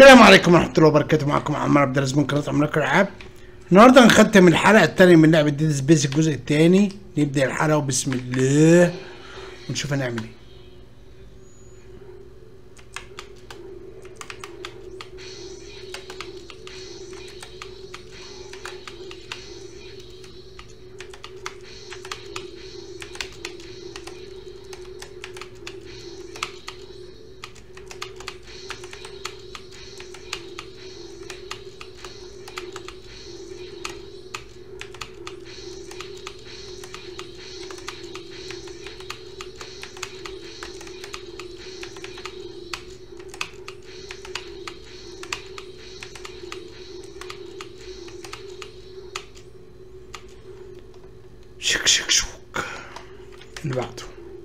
السلام عليكم ورحمة الله وبركاته معكم عمار عبد الرزاق من قناة عملاق الألعاب النهاردة هنختم الحلقة التانية من لعبة ديد سبيس الجزء التاني نبدأ الحلقة وبسم الله ونشوف هنعمل ايه شك شك شوك اللي بعده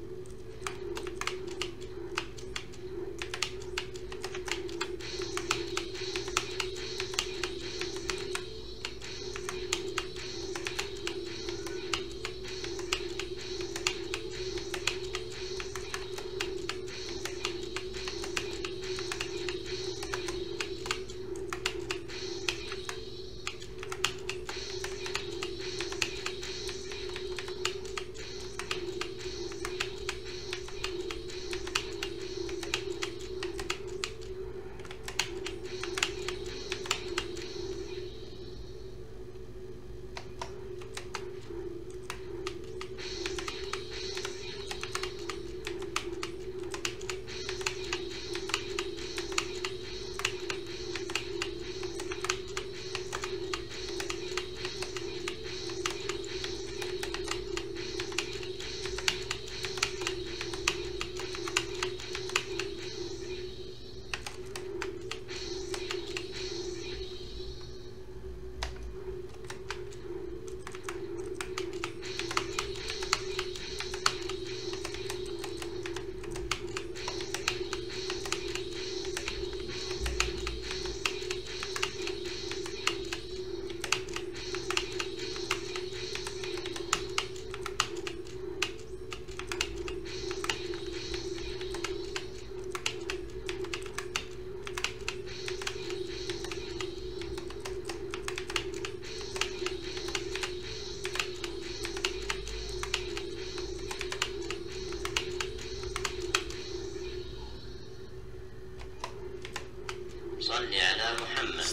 صل على محمد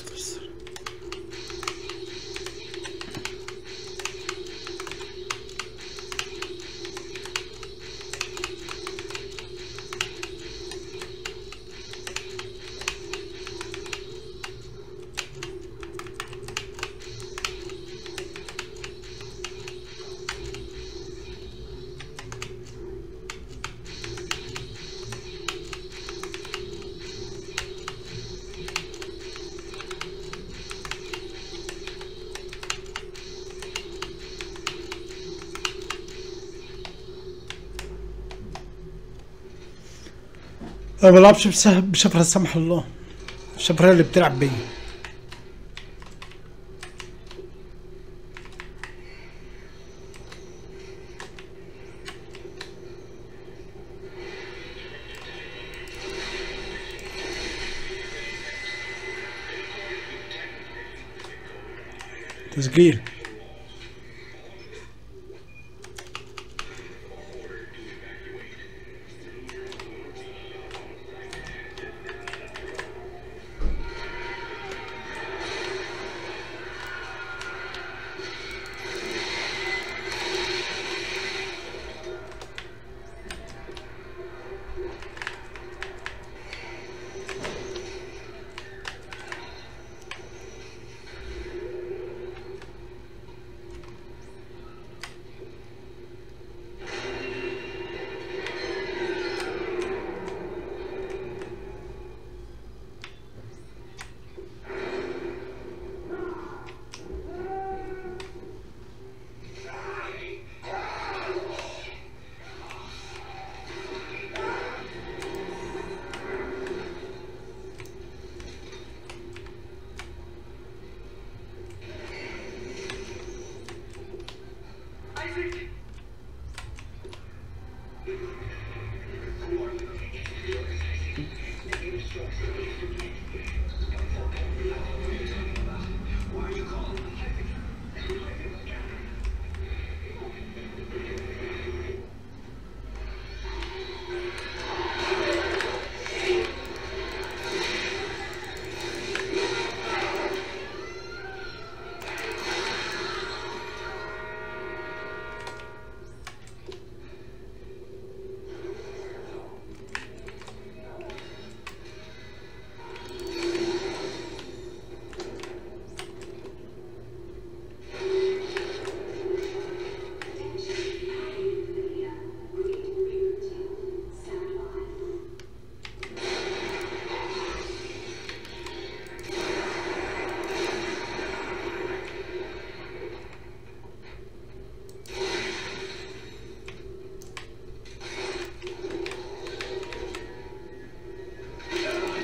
ما بلعبش بسه- بشفرة لا سمح الله الشفرة اللي بتلعب بيا تسجيل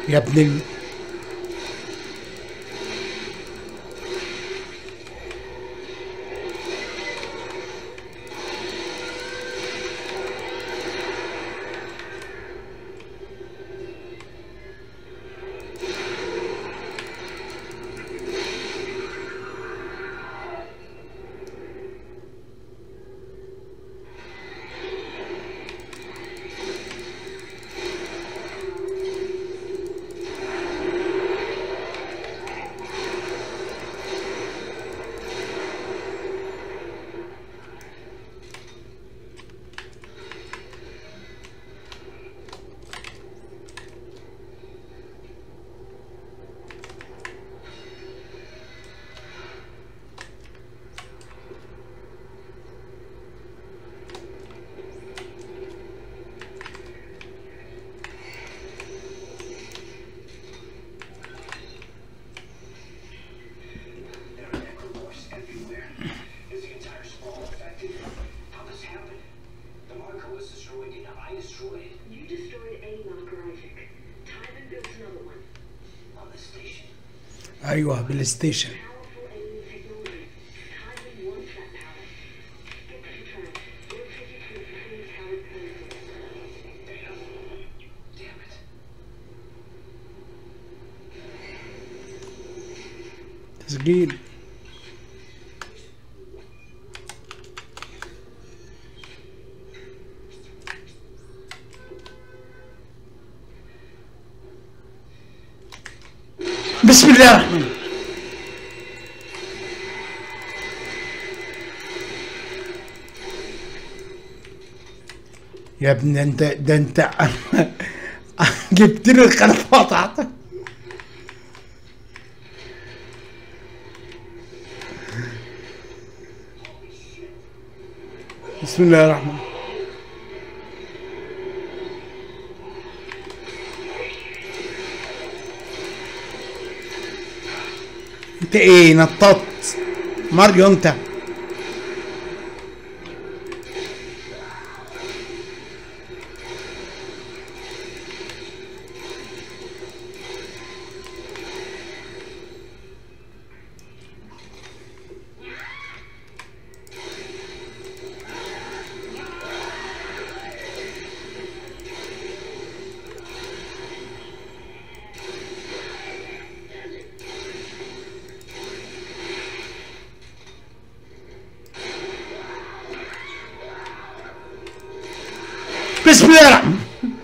يا ابن ال... Necromorphs everywhere. Is the entire spawn affected? How this happened? The marker was destroyed and I destroyed it You destroyed a marker, Isaac. Timon built another one. on the station. ايوه بلاي ستيشن Powerful alien technology. Timon wants that power. Get to the trap. We'll take you to a clean tower permanently. Damn it. تسجيل بسم الله الرحمن الرحيم يا ابني انت ده انت جبت لي الخلف وقطعتك بسم الله الرحمن الرحيم. انت ايه نططت ماريو انت بسم الله الرحمن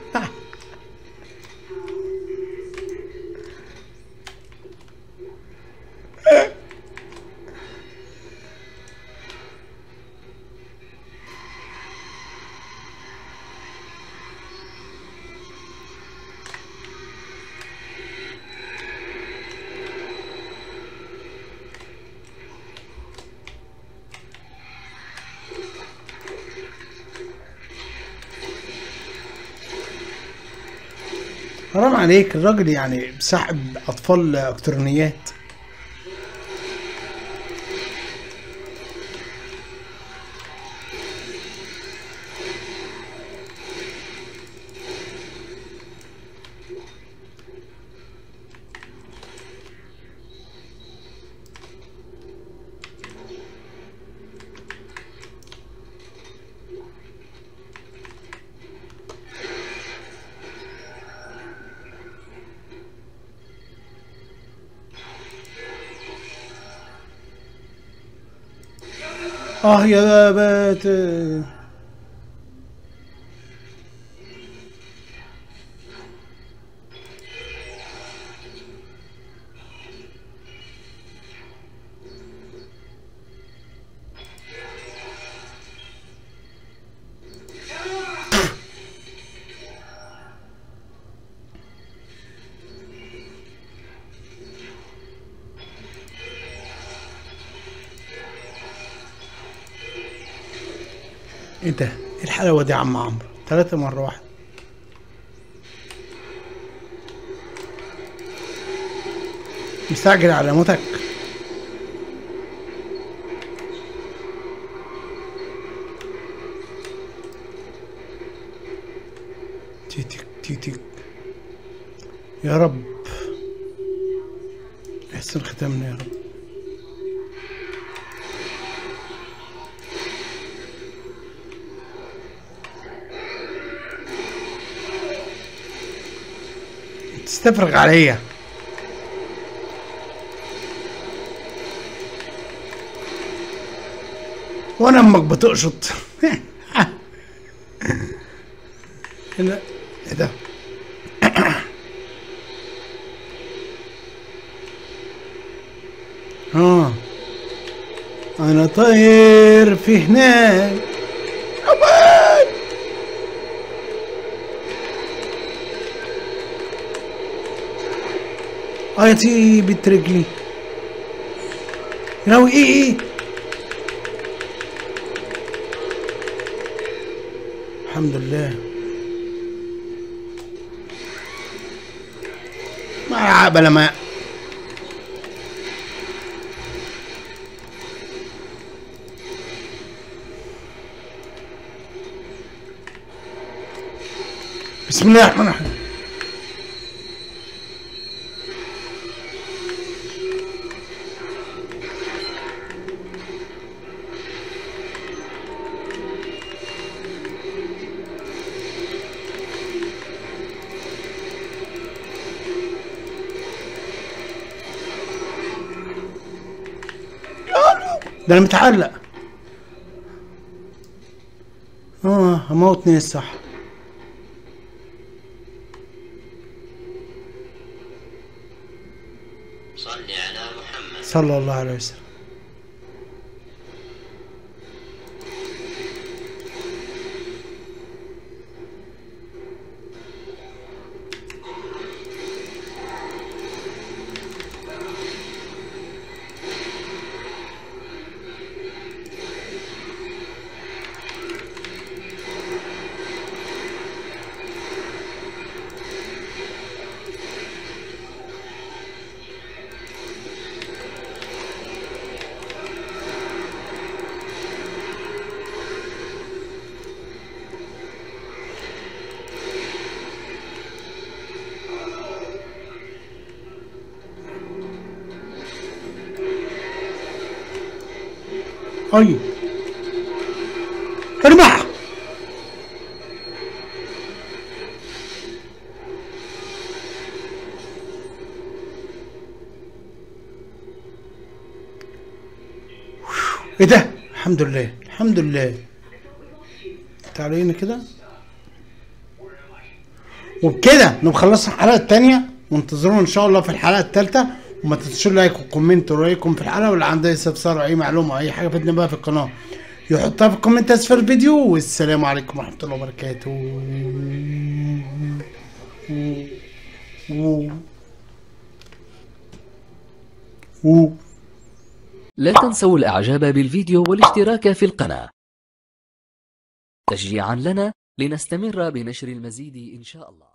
حرام عليك الراجل يعني صاحب اطفال الكترونيات اه يا بات ايه ده ايه الحلاوه دي يا عم عمرو ثلاثة مرة واحدة مستعجل على موتك تيتك تيتك يا رب احسن ختامنا يا رب تستفرغ عليا وانا امك بتقشط لا ايه ده اه انا طاير في هناك أمان. ايتي بنت رجلي ناوي ايه ايه الحمد لله ما عقبل ما بسم الله الرحمن الرحيم ده انا متعلق اه هموتني الصح صل على محمد صلى الله عليه وسلم اي ارمح ايه ده الحمد لله الحمد لله تعالوا هنا كده وبكده نبقى خلصنا الحلقه الثانيه وانتظرونا ان شاء الله في الحلقه الثالثه وما تنسوش لايك وكومنت رايكم في الحلقه واللي عنده اي استفسار او اي معلومه او اي حاجه فاتنا بقى في القناه يحطها في الكومنت اسفل الفيديو والسلام عليكم ورحمه الله وبركاته لا تنسوا الاعجاب بالفيديو والاشتراك في القناة تشجيعا لنا لنستمر بنشر المزيد ان شاء الله